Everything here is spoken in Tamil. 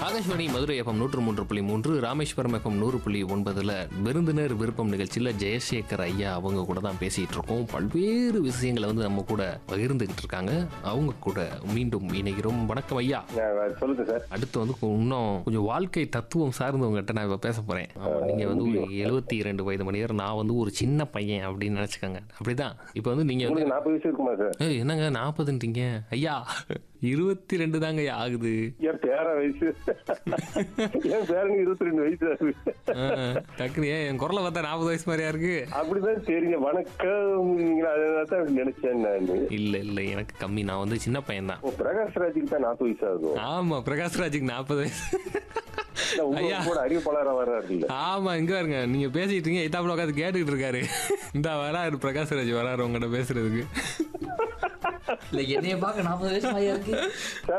ஆகாஷ்வாணி மதுரை எஃப்எம் நூற்று மூன்று புள்ளி மூன்று ராமேஸ்வரம் எஃப்எம் நூறு புள்ளி ஒன்பதுல விருந்தினர் விருப்பம் நிகழ்ச்சியில் ஜெயசேகர் ஐயா அவங்க கூட தான் பேசிட்டு இருக்கோம் பல்வேறு விஷயங்களை வந்து நம்ம கூட பகிர்ந்துகிட்டு இருக்காங்க அவங்க கூட மீண்டும் இணைகிறோம் வணக்கம் ஐயா நான் சொல்லுங்க சார் அடுத்து வந்து இன்னும் கொஞ்சம் வாழ்க்கை தத்துவம் சார்ந்தவங்ககிட்ட நான் இப்போ பேச போறேன் ஆமா, நீங்க வந்து ஒரு எழுபத்தி இரண்டு வயது மனிதர் நான் வந்து ஒரு சின்ன பையன் அப்படின்னு நினைச்சுக்கோங்க அப்படிதான் இப்போ வந்து நீங்க வந்து உங்களுக்கு நாற்பது வயசு இருக்குமா சார் ஏய் என்னங்க நாற்பதுன்றீங்க ஐயா இருபத்தி ரெண்டு தாங்க ஐயா ஆகுது என் பேர வயசு என் பேரனுக்கு இருபத்தி ரெண்டு வயசு ஆகுது ஆ, டக்குனு ஏன் என் குரலை பார்த்தா நாற்பது வயசு மாதிரியா இருக்கு அப்படிதான் தெரியுங்க வணக்கம் அதனால தான் அப்படி நினைச்சேன் நான் இல்ல இல்ல எனக்கு கம்மி நான் வந்து சின்ன பையன் தான் ஓ, பிரகாஷ் ராஜுக்கு தான் நாற்பது வயசு ஆகும் ஆமா பிரகாஷ் ராஜுக்கு நாற்பது வயசு உங்க ஐயா. கூட அறிவிப்பாளராக வர்றாரு இல்ல ஆமா இங்க பாருங்க நீங்க பேசிட்டு இருக்கீங்க இதாப்புல உட்காந்து கேட்டுக்கிட்டு இருக்காரு இந்த வராரு பிரகாஷ் ராஜ் வராரு உங்ககிட்ட பேசுறதுக்கு இல்ல என்னைய பார்க்க நாற்பது வயசு மாதிரியா இருக்கு